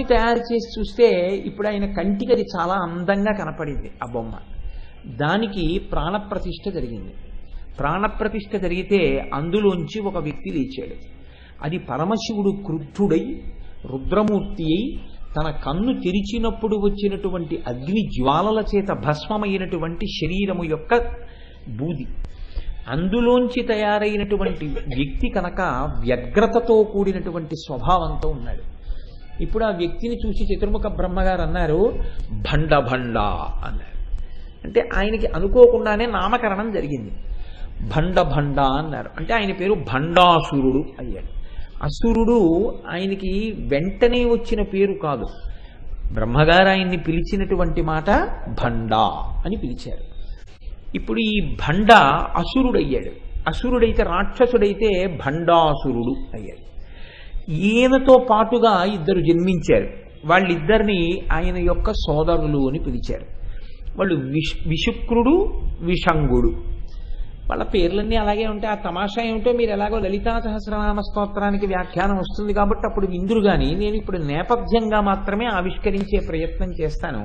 తయారు చేసి చూస్తే ఇప్పుడు ఆయన కంటికి అది చాలా అందంగా కనపడింది ఆ బొమ్మ దానికి ప్రాణప్రతిష్ఠ జరిగింది ప్రాణప్రతిష్ఠ జరిగితే అందులోంచి ఒక వ్యక్తి లేచాడు అది పరమశివుడు క్రుద్ధుడై రుద్రమూర్తి అయి తన కన్ను తెరిచినప్పుడు వచ్చినటువంటి అగ్ని జ్వాలల చేత భస్మమైనటువంటి శరీరము యొక్క బూది అందులోంచి తయారైనటువంటి వ్యక్తి కనుక వ్యగ్రతతో కూడినటువంటి స్వభావంతో ఉన్నాడు ఇప్పుడు ఆ వ్యక్తిని చూసి చతుర్ముఖ బ్రహ్మగారు అన్నారు భండ భండ అన్నారు అంటే ఆయనకి అనుకోకుండానే నామకరణం జరిగింది భండ భండ అన్నారు అంటే ఆయన పేరు భండాసురుడు అయ్యాడు అసురుడు ఆయనకి వెంటనే వచ్చిన పేరు కాదు బ్రహ్మగారు ఆయన్ని పిలిచినటువంటి మాట భండ అని పిలిచారు ఇప్పుడు ఈ భండ అసురుడయ్యాడు అసురుడైతే రాక్షసుడైతే భండాసురుడు అయ్యాడు ఈయనతో పాటుగా ఇద్దరు జన్మించారు వాళ్ళిద్దరిని ఆయన యొక్క సోదరులు అని పిలిచారు వాళ్ళు విష్ విషుక్రుడు విషంగుడు వాళ్ళ పేర్లన్నీ అలాగే ఉంటాయి ఆ తమాషా ఏమిటో మీరు ఎలాగో లలితా సహస్రనామ స్తోత్రానికి వ్యాఖ్యానం వస్తుంది కాబట్టి అప్పుడు విందురు కానీ నేను ఇప్పుడు నేపథ్యంగా మాత్రమే ఆవిష్కరించే ప్రయత్నం చేస్తాను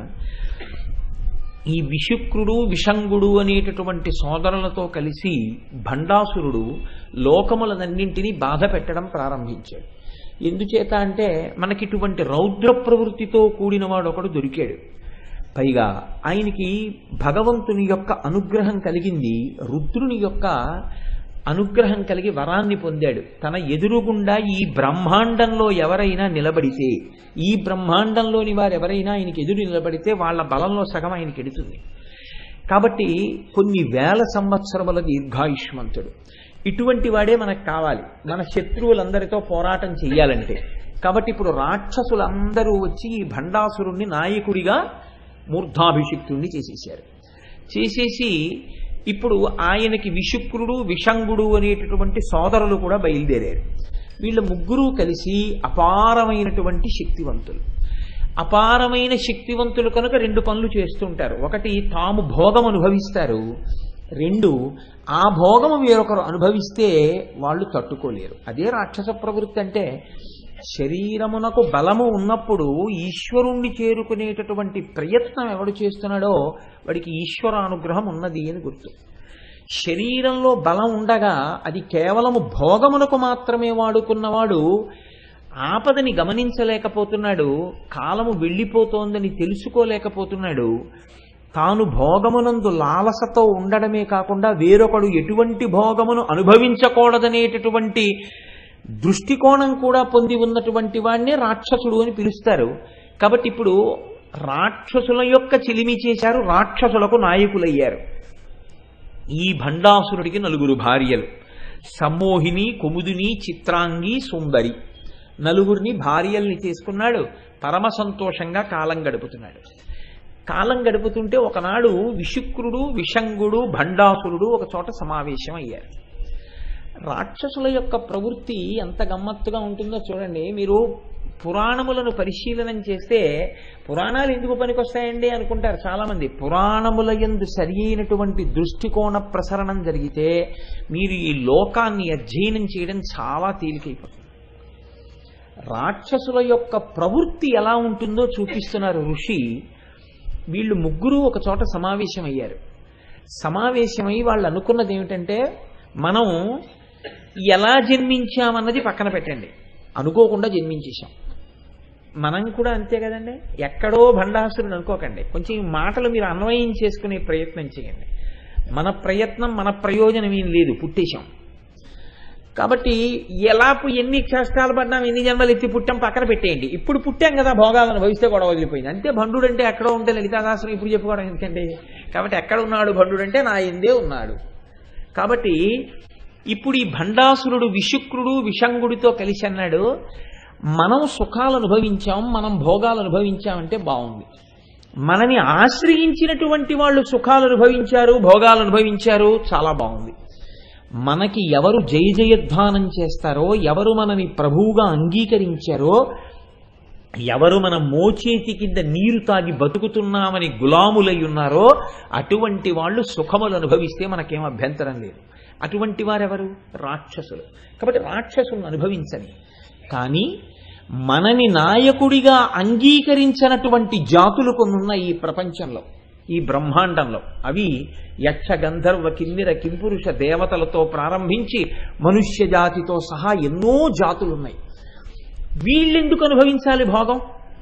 ఈ విషుక్రుడు విషంగుడు అనేటటువంటి సోదరులతో కలిసి భండాసురుడు లోకములనన్నింటినీ బాధ పెట్టడం ప్రారంభించాడు ఎందుచేత అంటే మనకిటువంటి రౌద్ర ప్రవృత్తితో కూడిన వాడు ఒకడు దొరికాడు పైగా ఆయనకి భగవంతుని యొక్క అనుగ్రహం కలిగింది రుద్రుని యొక్క అనుగ్రహం కలిగి వరాన్ని పొందాడు తన ఎదురుగుండా ఈ బ్రహ్మాండంలో ఎవరైనా నిలబడితే ఈ బ్రహ్మాండంలోని వారు ఎవరైనా ఆయనకి ఎదురు నిలబడితే వాళ్ళ బలంలో సగం ఆయనకి ఎడుతుంది కాబట్టి కొన్ని వేల సంవత్సరముల దీర్ఘాయుష్మంతుడు ఇటువంటి వాడే మనకు కావాలి మన శత్రువులందరితో పోరాటం చెయ్యాలంటే కాబట్టి ఇప్పుడు రాక్షసులందరూ వచ్చి ఈ భండాసురుణ్ణి నాయకుడిగా మూర్ధాభిషిక్తుణ్ణి చేసేసారు చేసేసి ఇప్పుడు ఆయనకి విషుక్రుడు విషంగుడు అనేటటువంటి సోదరులు కూడా బయలుదేరారు వీళ్ళ ముగ్గురు కలిసి అపారమైనటువంటి శక్తివంతులు అపారమైన శక్తివంతులు కనుక రెండు పనులు చేస్తుంటారు ఒకటి తాము భోగం అనుభవిస్తారు రెండు ఆ భోగము వేరొకరు అనుభవిస్తే వాళ్ళు తట్టుకోలేరు అదే రాక్షస ప్రవృత్తి అంటే శరీరమునకు బలము ఉన్నప్పుడు ఈశ్వరుణ్ణి చేరుకునేటటువంటి ప్రయత్నం ఎవడు చేస్తున్నాడో వాడికి ఈశ్వరానుగ్రహం ఉన్నది అని గుర్తు శరీరంలో బలం ఉండగా అది కేవలము భోగమునకు మాత్రమే వాడుకున్నవాడు ఆపదని గమనించలేకపోతున్నాడు కాలము వెళ్ళిపోతోందని తెలుసుకోలేకపోతున్నాడు తాను భోగమునందు లాలసతో ఉండడమే కాకుండా వేరొకడు ఎటువంటి భోగమును అనుభవించకూడదనేటటువంటి దృష్టికోణం కూడా పొంది ఉన్నటువంటి వాడినే రాక్షసుడు అని పిలుస్తారు కాబట్టి ఇప్పుడు రాక్షసుల యొక్క చిలిమి చేశారు రాక్షసులకు నాయకులయ్యారు ఈ భండాసురుడికి నలుగురు భార్యలు సమ్మోహిని కుముదిని చిత్రాంగి సుందరి నలుగురిని భార్యల్ని చేసుకున్నాడు పరమ సంతోషంగా కాలం గడుపుతున్నాడు కాలం గడుపుతుంటే ఒకనాడు విషుక్రుడు విషంగుడు భండాసురుడు ఒక చోట సమావేశం అయ్యారు రాక్షసుల యొక్క ప్రవృత్తి ఎంత గమ్మత్తుగా ఉంటుందో చూడండి మీరు పురాణములను పరిశీలనం చేస్తే పురాణాలు ఎందుకు పనికొస్తాయండి అనుకుంటారు చాలామంది పురాణముల ఎందు సరి అయినటువంటి దృష్టికోణ ప్రసరణం జరిగితే మీరు ఈ లోకాన్ని అధ్యయనం చేయడం చాలా తేలికైపోతుంది రాక్షసుల యొక్క ప్రవృత్తి ఎలా ఉంటుందో చూపిస్తున్నారు ఋషి వీళ్ళు ముగ్గురు ఒక చోట సమావేశమయ్యారు సమావేశమై వాళ్ళు అనుకున్నది ఏమిటంటే మనం ఎలా జన్మించామన్నది పక్కన పెట్టండి అనుకోకుండా జన్మించేశాం మనం కూడా అంతే కదండి ఎక్కడో భండాసురుడు అనుకోకండి కొంచెం ఈ మాటలు మీరు అన్వయం చేసుకునే ప్రయత్నం చేయండి మన ప్రయత్నం మన ప్రయోజనం ఏం లేదు పుట్టేశాం కాబట్టి ఎలా పు- ఎన్ని కష్టాలు పడ్డాం ఎన్ని జన్మలు ఎత్తి పుట్టాం పక్కన పెట్టేయండి ఇప్పుడు పుట్టాం కదా భోగాలను అనుభవిస్తే కూడా వదిలిపోయింది అంతే భండుడు అంటే ఎక్కడో ఉంటే లలితాదాసులు ఇప్పుడు చెప్పుకోవడం ఎందుకండి కాబట్టి ఎక్కడ ఉన్నాడు భండుడు అంటే నా ఎందే ఉన్నాడు కాబట్టి ఇప్పుడు ఈ భండాసురుడు విషుక్రుడు విషంగుడితో కలిసి అన్నాడు మనం సుఖాలు అనుభవించాం మనం భోగాలు అనుభవించామంటే బాగుంది మనని ఆశ్రయించినటువంటి వాళ్ళు సుఖాలు అనుభవించారు భోగాలు అనుభవించారు చాలా బాగుంది మనకి ఎవరు జయ జయధ్వానం చేస్తారో ఎవరు మనని ప్రభువుగా అంగీకరించారో ఎవరు మన మోచేతి కింద నీరు తాగి బతుకుతున్నామని గులాములై ఉన్నారో అటువంటి వాళ్ళు సుఖములు అనుభవిస్తే మనకేం అభ్యంతరం లేదు అటువంటి వారెవరు రాక్షసులు కాబట్టి రాక్షసులను అనుభవించని కానీ మనని నాయకుడిగా అంగీకరించినటువంటి జాతులు కొన్ని ఉన్నాయి ఈ ప్రపంచంలో ఈ బ్రహ్మాండంలో అవి యక్ష గంధర్వ కిన్నెర కింపురుష దేవతలతో ప్రారంభించి మనుష్య జాతితో సహా ఎన్నో జాతులు ఉన్నాయి వీళ్ళెందుకు అనుభవించాలి భోగం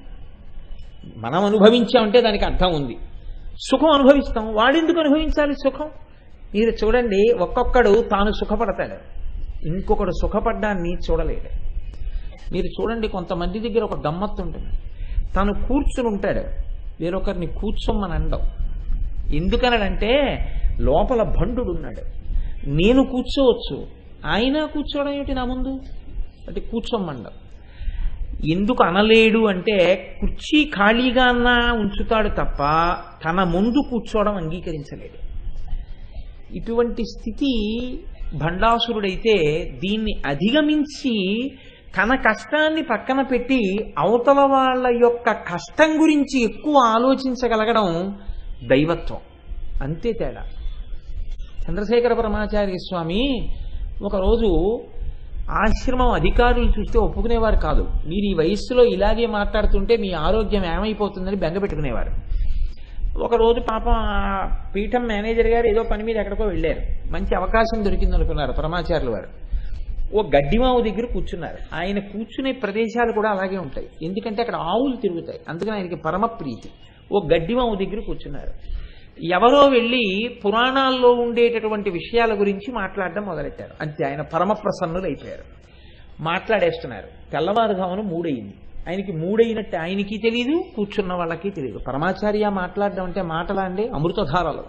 మనం అనుభవించామంటే దానికి అర్థం ఉంది సుఖం అనుభవిస్తాం వాడెందుకు అనుభవించాలి సుఖం మీరు చూడండి ఒక్కొక్కడు తాను సుఖపడతాడు ఇంకొకడు సుఖపడ్డాన్ని చూడలేడు మీరు చూడండి కొంతమంది దగ్గర ఒక గమ్మత్తు ఉంటుంది తను కూర్చుని ఉంటాడు వేరొకరిని కూర్చోమని అండం ఎందుకనడంటే లోపల భండుడు ఉన్నాడు నేను కూర్చోవచ్చు ఆయన కూర్చోవడం ఏమిటి నా ముందు అంటే కూర్చోమండం ఎందుకు అనలేడు అంటే కుర్చీ ఖాళీగా అన్నా ఉంచుతాడు తప్ప తన ముందు కూర్చోవడం అంగీకరించలేడు ఇటువంటి స్థితి భండాసురుడైతే దీన్ని అధిగమించి తన కష్టాన్ని పక్కన పెట్టి అవతల వాళ్ళ యొక్క కష్టం గురించి ఎక్కువ ఆలోచించగలగడం దైవత్వం అంతే తేడా చంద్రశేఖర పరమాచార్య స్వామి ఒకరోజు ఆశ్రమం అధికారులు చూస్తే ఒప్పుకునేవారు కాదు మీరు ఈ వయస్సులో ఇలాగే మాట్లాడుతుంటే మీ ఆరోగ్యం ఏమైపోతుందని బెంగ పెట్టుకునేవారు ఒకరోజు పాపం ఆ పీఠం మేనేజర్ గారు ఏదో పని మీద ఎక్కడికో వెళ్ళారు మంచి అవకాశం దొరికింది అనుకున్నారు పరమాచార్యుల వారు ఓ గడ్డిమావు దగ్గర కూర్చున్నారు ఆయన కూర్చునే ప్రదేశాలు కూడా అలాగే ఉంటాయి ఎందుకంటే అక్కడ ఆవులు తిరుగుతాయి అందుకని ఆయనకి పరమ ప్రీతి ఓ గడ్డిమావు దగ్గర కూర్చున్నారు ఎవరో వెళ్ళి పురాణాల్లో ఉండేటటువంటి విషయాల గురించి మాట్లాడడం మొదలెట్టారు అంతే ఆయన పరమ ప్రసన్నులు అయిపోయారు మాట్లాడేస్తున్నారు తెల్లవారుజామున మూడయింది ఆయనకి మూడైనట్టు ఆయనకి తెలియదు కూర్చున్న వాళ్ళకి తెలియదు పరమాచార్య మాట్లాడడం అంటే మాటలా అండి అమృతధారలు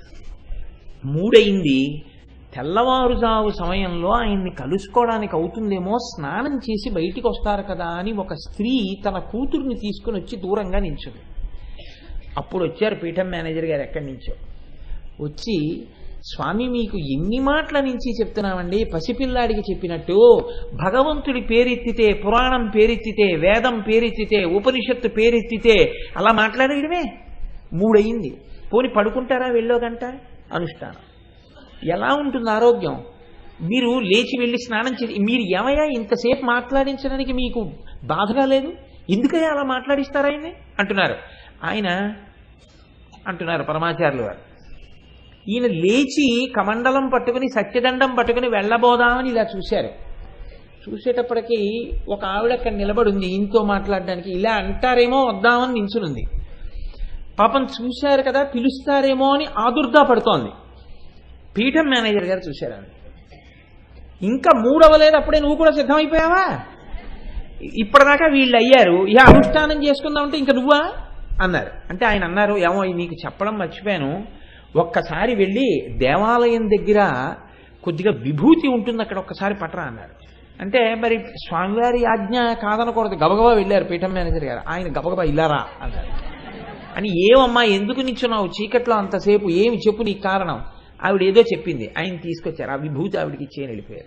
మూడయింది తెల్లవారుజావు సమయంలో ఆయన్ని కలుసుకోవడానికి అవుతుందేమో స్నానం చేసి బయటికి వస్తారు కదా అని ఒక స్త్రీ తన కూతుర్ని తీసుకుని వచ్చి దూరంగా నించుంది అప్పుడు వచ్చారు పీఠం మేనేజర్ గారు ఎక్కడి నుంచో వచ్చి స్వామి మీకు ఎన్ని మాటల నుంచి చెప్తున్నామండి పసిపిల్లాడికి చెప్పినట్టు భగవంతుడి పేరెత్తితే పురాణం పేరెత్తితే వేదం పేరెత్తితే ఉపనిషత్తు పేరెత్తితే అలా మాట్లాడేయడమే మూడయింది పోని పడుకుంటారా వెళ్ళో గంట అనుష్ఠానం ఎలా ఉంటుంది ఆరోగ్యం మీరు లేచి వెళ్ళి స్నానం చేసి మీరు ఏమయ్యా ఇంతసేపు మాట్లాడించడానికి మీకు బాధగా లేదు ఎందుకయ్యా అలా మాట్లాడిస్తారా ఆయన్ని అంటున్నారు ఆయన అంటున్నారు పరమాచార్యులు వారు ఈయన లేచి కమండలం పట్టుకుని సత్యదండం పట్టుకుని వెళ్ళబోదామని ఇలా చూశారు చూసేటప్పటికి ఒక ఆవిడ అక్కడ నిలబడి ఉంది ఈయనతో మాట్లాడడానికి ఇలా అంటారేమో వద్దామని నించునుంది పాపం చూశారు కదా పిలుస్తారేమో అని ఆదుర్దా పడుతోంది పీఠం మేనేజర్ గారు చూశారు ఆవిడ. ఇంకా మూడవలేదు అప్పుడే నువ్వు కూడా సిద్ధమైపోయావా ఇప్పటిదాకా వీళ్ళు అయ్యారు ఇక అనుష్ఠానం చేసుకుందామంటే ఇంకా నువ్వా అన్నారు అంటే ఆయన అన్నారు ఏమో నీకు చెప్పడం మర్చిపోయాను ఒక్కసారి వెళ్ళి దేవాలయం దగ్గర కొద్దిగా విభూతి ఉంటుంది అక్కడ ఒక్కసారి పట్టరా అన్నారు అంటే మరి స్వామివారి ఆజ్ఞ కాదనకూడదు గబగబా వెళ్ళారు పీఠం మేనేజర్ గారు ఆయన గబగబా ఇల్లారా అన్నారు అని ఏమమ్మా ఎందుకు నిచ్చున్నావు చీకట్లో అంతసేపు ఏమి చెప్పు నీకు కారణం ఆవిడ ఏదో చెప్పింది ఆయన తీసుకొచ్చారు ఆ విభూతి ఆవిడకి ఇచ్చేయని వెళ్ళిపోయారు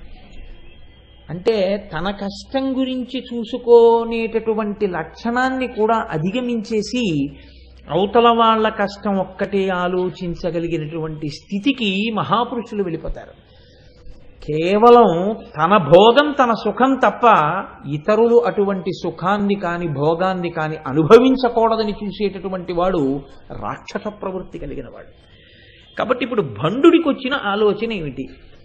అంటే తన కష్టం గురించి చూసుకునేటటువంటి లక్షణాన్ని కూడా అధిగమించేసి అవతల వాళ్ళ కష్టం ఒక్కటే ఆలోచించగలిగినటువంటి స్థితికి మహాపురుషులు వెళ్ళిపోతారు కేవలం తన భోగం తన సుఖం తప్ప ఇతరులు అటువంటి సుఖాన్ని కాని భోగాన్ని కాని అనుభవించకూడదని చూసేటటువంటి వాడు రాక్షస ప్రవృత్తి కలిగిన వాడు కాబట్టి ఇప్పుడు భండుడికి వచ్చిన ఆలోచన ఏమిటి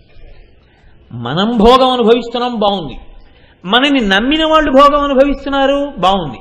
మనం భోగం అనుభవిస్తున్నాం బాగుంది మనని నమ్మిన వాళ్ళు భోగం అనుభవిస్తున్నారు బాగుంది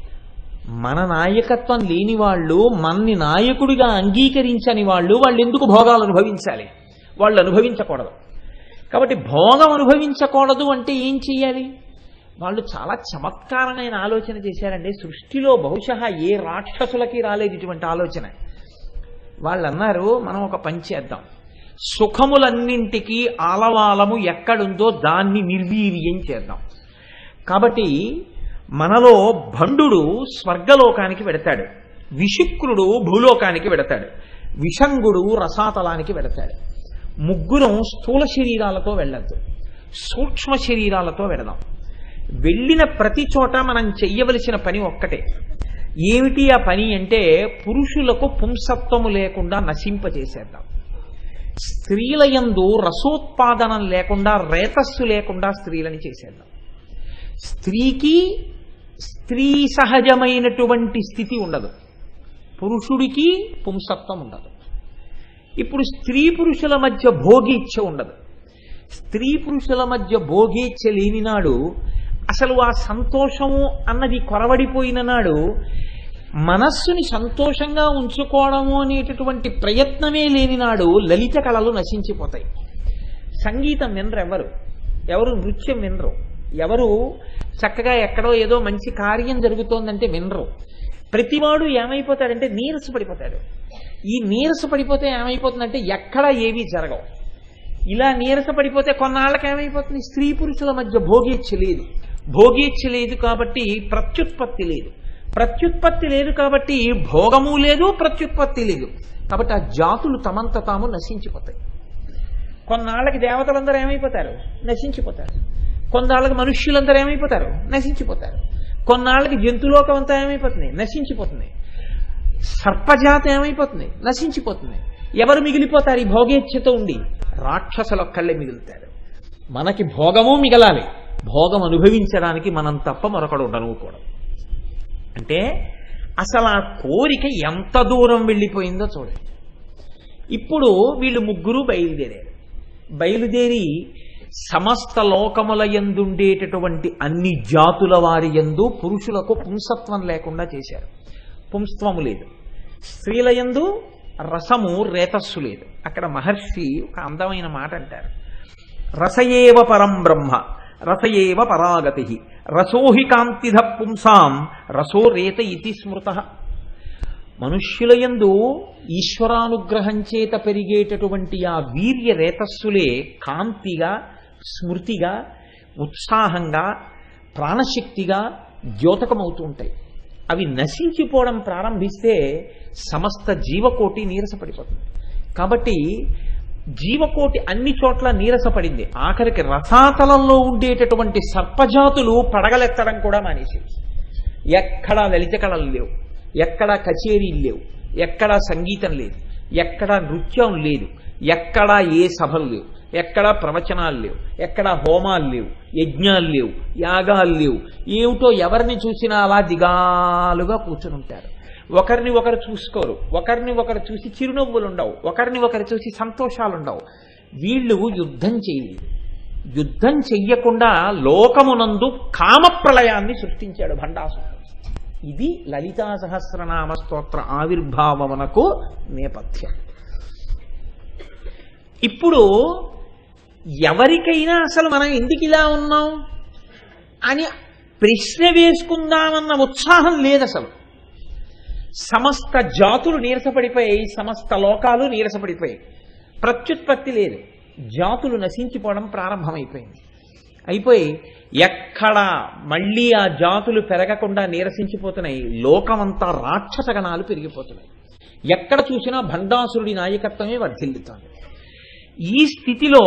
మన నాయకత్వం లేని వాళ్ళు మనని నాయకుడిగా అంగీకరించని వాళ్ళు వాళ్ళు ఎందుకు భోగాలు అనుభవించాలి వాళ్ళు అనుభవించకూడదు కాబట్టి భోగం అనుభవించకూడదు అంటే ఏం చెయ్యాలి వాళ్ళు చాలా చమత్కారమైన ఆలోచన చేశారండి సృష్టిలో బహుశా ఏ రాక్షసులకి రాలేదు ఇటువంటి ఆలోచన వాళ్ళు అన్నారు మనం ఒక పని చేద్దాం సుఖములన్నింటికీ ఆలవాలము ఎక్కడుందో దాన్ని నిర్వీర్యం చేద్దాం కాబట్టి మనలో భండుడు స్వర్గలోకానికి వెడతాడు విశుక్రుడు భూలోకానికి వెడతాడు విషంగుడు రసాతలానికి వెడతాడు ముగ్గురం స్థూల శరీరాలతో వెళ్ళద్దు సూక్ష్మ శరీరాలతో వెడదాం వెళ్ళిన ప్రతి చోట మనం చెయ్యవలసిన పని ఒక్కటే ఏమిటి ఆ పని అంటే పురుషులకు పుంసత్వము లేకుండా నశింపచేసేద్దాం స్త్రీల యందు రసోత్పాదనం లేకుండా రేతస్సు లేకుండా స్త్రీలని చేసేద్దాం స్త్రీకి స్త్రీ సహజమైనటువంటి స్థితి ఉండదు పురుషుడికి పుంసత్వం ఉండదు ఇప్పుడు స్త్రీ పురుషుల మధ్య భోగీచ్ఛ ఉండదు స్త్రీ పురుషుల మధ్య భోగేచ్ఛ లేని నాడు అసలు ఆ సంతోషము అన్నది కొరవడిపోయిన నాడు మనస్సుని సంతోషంగా ఉంచుకోవడము అనేటటువంటి ప్రయత్నమే లేని నాడు లలిత కళలు నశించిపోతాయి సంగీతం వినరు ఎవరు ఎవరు నృత్యం వినరు ఎవరు చక్కగా ఎక్కడో ఏదో మంచి కార్యం జరుగుతోందంటే వినరు ప్రతివాడు ఏమైపోతాడంటే నీరసపడిపోతాడు ఈ నీరసపడిపోతే ఏమైపోతుందంటే ఎక్కడ ఏమీ జరగవు ఇలా నీరసపడిపోతే కొన్నాళ్ళకి ఏమైపోతుంది స్త్రీ పురుషుల మధ్య భోగేచ్ఛ లేదు భోగేచ్ఛ లేదు కాబట్టి ప్రత్యుత్పత్తి లేదు ప్రత్యుత్పత్తి లేదు కాబట్టి భోగము లేదు ప్రత్యుత్పత్తి లేదు కాబట్టి ఆ జాతులు తమంత తాము నశించిపోతాయి కొన్నాళ్ళకి దేవతలందరూ ఏమైపోతారు నశించిపోతారు కొన్నాళ్ళకి మనుష్యులందరూ ఏమైపోతారు నశించిపోతారు కొన్నాళ్ళకి జంతులోకం అంతా ఏమైపోతుంది నశించిపోతుంది సర్పజాత ఏమైపోతుంది నశించిపోతుంది ఎవరు మిగిలిపోతారు ఈ భోగేచ్ఛతో ఉండి రాక్షసుల ఒక్కళ్ళే మిగులుతారు మనకి భోగము మిగలాలి భోగం అనుభవించడానికి మనం తప్ప మరొకడు ఉండనుకోవడం అంటే అసలు ఆ కోరిక ఎంత దూరం వెళ్ళిపోయిందో చూడండి ఇప్పుడు వీళ్ళు ముగ్గురు బయలుదేరారు బయలుదేరి సమస్త లోకముల ఎందుండేటటువంటి అన్ని జాతుల వారి ఎందు పురుషులకు పుంసత్వం లేకుండా చేశారు పుంస్త్వము లేదు స్త్రీల యందు రసము రేతస్సు లేదు అక్కడ మహర్షి ఒక అందమైన మాట అంటారు రసయేవ పరం బ్రహ్మ రసయేవ పరాగతి రసోహి కాంతిధ పుంసాం రసో రేత ఇతి స్మృత మనుష్యులయందు ఈశ్వరానుగ్రహం చేత పెరిగేటటువంటి ఆ వీర్య రేతస్సులే కాంతిగా స్మృతిగా ఉత్సాహంగా ప్రాణశక్తిగా ద్యోతకమవుతూ ఉంటాయి అవి నశించిపోవడం ప్రారంభిస్తే సమస్త జీవకోటి నీరసపడిపోతుంది కాబట్టి జీవకోటి అన్ని చోట్ల నీరసపడింది ఆఖరికి రసాతలంలో ఉండేటటువంటి సర్పజాతులు పడగలెత్తడం కూడా మానేసి ఎక్కడా లలిత కళలు లేవు ఎక్కడా కచేరీలు లేవు ఎక్కడా సంగీతం లేదు ఎక్కడా నృత్యం లేదు ఎక్కడా ఏ సభలు లేవు ఎక్కడా ప్రవచనాలు లేవు ఎక్కడా హోమాలు లేవు యజ్ఞాలు లేవు యాగాలు లేవు ఏమిటో ఎవరిని చూసినా అలా దిగాలుగా కూర్చుని ఉంటారు ఒకరిని ఒకరు చూసుకోరు ఒకరిని ఒకరు చూసి చిరునవ్వులు ఉండవు ఒకరిని ఒకరు చూసి సంతోషాలు ఉండవు వీళ్ళు యుద్ధం చేయలేదు యుద్ధం చెయ్యకుండా లోకమునందు కామప్రళయాన్ని సృష్టించాడు భండాసురుడు ఇది లలితా సహస్రనామ స్తోత్ర ఆవిర్భావమునకు నేపథ్యం ఇప్పుడు ఎవరికైనా అసలు మనం ఎందుకు ఇలా ఉన్నాం అని ప్రశ్న వేసుకుందామన్న ఉత్సాహం లేదు అసలు సమస్త జాతులు నీరసపడిపోయాయి సమస్త లోకాలు నీరసపడిపోయాయి ప్రత్యుత్పత్తి లేదు జాతులు నశించిపోవడం ప్రారంభమైపోయింది అయిపోయి ఎక్కడ మళ్ళీ ఆ జాతులు పెరగకుండా నీరసించిపోతున్నాయి లోకమంతా రాక్షసగణాలు పెరిగిపోతున్నాయి ఎక్కడ చూసినా భండాసురుడి నాయకత్వమే వర్ధిల్లుతోంది ఈ స్థితిలో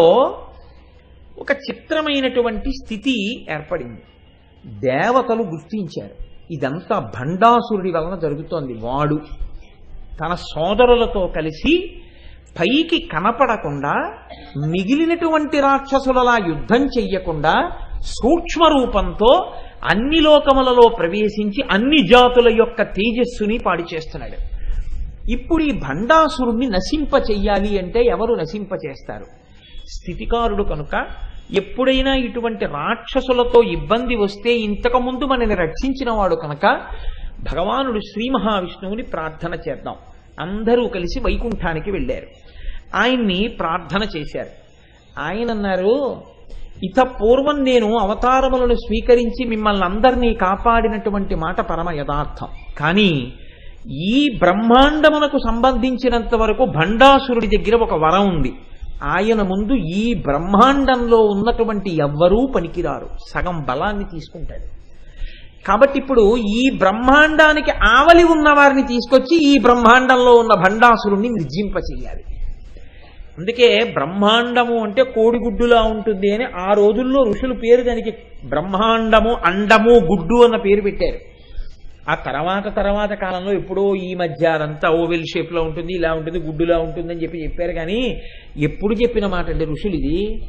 ఒక చిత్రమైనటువంటి స్థితి ఏర్పడింది దేవతలు గుర్తించారు ఇదంతా భండాసురుడి వలన జరుగుతోంది వాడు తన సోదరులతో కలిసి పైకి కనపడకుండా మిగిలినటువంటి రాక్షసులలా యుద్ధం చెయ్యకుండా సూక్ష్మ రూపంతో అన్ని లోకములలో ప్రవేశించి అన్ని జాతుల యొక్క తేజస్సుని పాడి చేస్తున్నాడు ఇప్పుడు ఈ భండాసురుణ్ణి నశింప చెయ్యాలి అంటే ఎవరు నశింప చేస్తారు స్థితికారుడు కనుక ఎప్పుడైనా ఇటువంటి రాక్షసులతో ఇబ్బంది వస్తే ఇంతకుముందు మనని రక్షించిన వాడు కనుక భగవానుడు శ్రీ మహావిష్ణువుని ప్రార్థన చేద్దాం అందరూ కలిసి వైకుంఠానికి వెళ్ళారు ఆయన్ని ప్రార్థన చేశారు ఆయన అన్నారు ఇత పూర్వం నేను అవతారములను స్వీకరించి మిమ్మల్ని అందరినీ కాపాడినటువంటి మాట పరమ యథార్థం కానీ ఈ బ్రహ్మాండమునకు సంబంధించినంత వరకు భండాసురుడి దగ్గర ఒక వరం ఉంది ఆయన ముందు ఈ బ్రహ్మాండంలో ఉన్నటువంటి ఎవ్వరూ పనికిరారు సగం బలాన్ని తీసుకుంటాడు కాబట్టి ఇప్పుడు ఈ బ్రహ్మాండానికి ఆవలి ఉన్న వారిని తీసుకొచ్చి ఈ బ్రహ్మాండంలో ఉన్న భండాసురుణ్ణి నిర్జింప చెయ్యాలి అందుకే బ్రహ్మాండము అంటే కోడిగుడ్డులా ఉంటుంది అని ఆ రోజుల్లో ఋషులు పేరు దానికి బ్రహ్మాండము అండము గుడ్డు అన్న పేరు పెట్టారు ఆ తర్వాత తర్వాత కాలంలో ఎప్పుడో ఈ మధ్య అదంతా ఓవెల్ షేప్ లో ఉంటుంది ఇలా ఉంటుంది గుడ్డులా ఉంటుంది అని చెప్పి చెప్పారు కానీ ఎప్పుడు చెప్పిన మాట అండి ఋషులు ఇది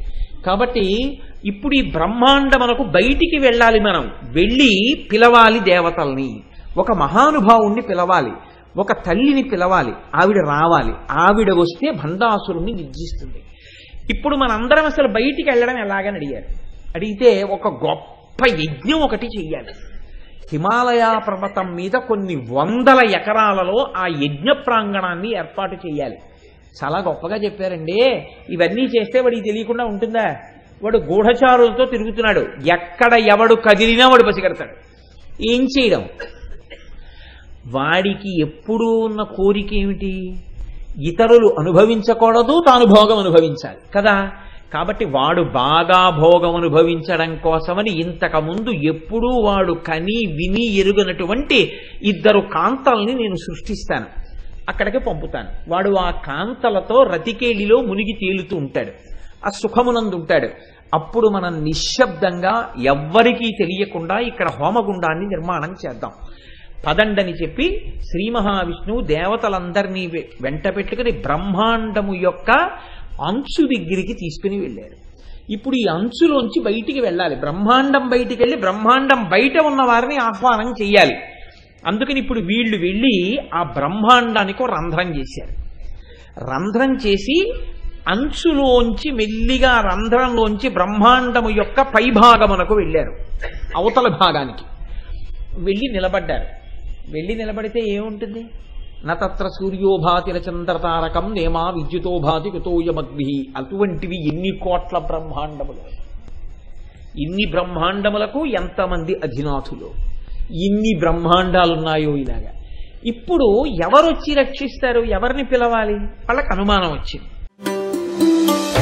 కాబట్టి ఇప్పుడు ఈ బ్రహ్మాండమునకు బయటికి వెళ్ళాలి మనం వెళ్ళి పిలవాలి దేవతల్ని ఒక మహానుభావుణ్ణి పిలవాలి ఒక తల్లిని పిలవాలి ఆవిడ రావాలి ఆవిడ వస్తే భండాసురుణ్ణి నిర్జిస్తుంది ఇప్పుడు మనందరం అసలు బయటికి వెళ్ళడం ఎలాగని అడిగారు అడిగితే ఒక గొప్ప యజ్ఞం ఒకటి చెయ్యాలి హిమాలయ పర్వతం మీద కొన్ని వందల ఎకరాలలో ఆ యజ్ఞ ప్రాంగణాన్ని ఏర్పాటు చేయాలి చాలా గొప్పగా చెప్పారండి ఇవన్నీ చేస్తే వాడికి తెలియకుండా ఉంటుందా వాడు గూఢచారులతో తిరుగుతున్నాడు ఎక్కడ ఎవడు కదిలినా వాడు పసిగడతాడు ఏం చేయడం వాడికి ఎప్పుడూ ఉన్న కోరిక ఏమిటి ఇతరులు అనుభవించకూడదు తాను భోగం అనుభవించాలి కదా కాబట్టి వాడు బాగా భోగం అనుభవించడం కోసమని ఇంతకు ముందు ఎప్పుడూ వాడు కని విని ఎరుగనటువంటి ఇద్దరు కాంతల్ని నేను సృష్టిస్తాను అక్కడికి పంపుతాను వాడు ఆ కాంతలతో రతికేలిలో మునిగి తేలుతూ ఉంటాడు ఆ సుఖమునందు ఉంటాడు అప్పుడు మనం నిశ్శబ్దంగా ఎవ్వరికీ తెలియకుండా ఇక్కడ హోమగుండాన్ని నిర్మాణం చేద్దాం పదండని చెప్పి శ్రీ మహావిష్ణువు దేవతలందరినీ వె- వెంట పెట్టుకుని బ్రహ్మాండము యొక్క అంచు దగ్గరికి తీసుకుని వెళ్ళారు ఇప్పుడు ఈ అంచులోంచి బయటికి వెళ్ళాలి బ్రహ్మాండం బయటికి వెళ్ళి బ్రహ్మాండం బయట ఉన్న వారిని ఆహ్వానం చెయ్యాలి అందుకని ఇప్పుడు వీళ్ళు వెళ్ళి ఆ బ్రహ్మాండానికి ఒక రంధ్రం చేశారు రంధ్రం చేసి అంచులోంచి మెల్లిగా రంధ్రంలోంచి బ్రహ్మాండము యొక్క పైభాగమునకు వెళ్ళారు అవతల భాగానికి వెళ్ళి నిలబడ్డారు వెళ్ళి నిలబడితే ఏముంటుంది నత్ర సూర్యోభాతిర చంద్రతారకం నేమా విద్యుతోభాతి కుతోయమగ్ని అటువంటివి ఎన్ని కోట్ల బ్రహ్మాండములు ఇన్ని బ్రహ్మాండములకు ఎంతమంది అధినాథులు ఇన్ని బ్రహ్మాండాలున్నాయో ఇలాగా ఇప్పుడు ఎవరొచ్చి రక్షిస్తారు ఎవరిని పిలవాలి వాళ్ళకి అనుమానం వచ్చింది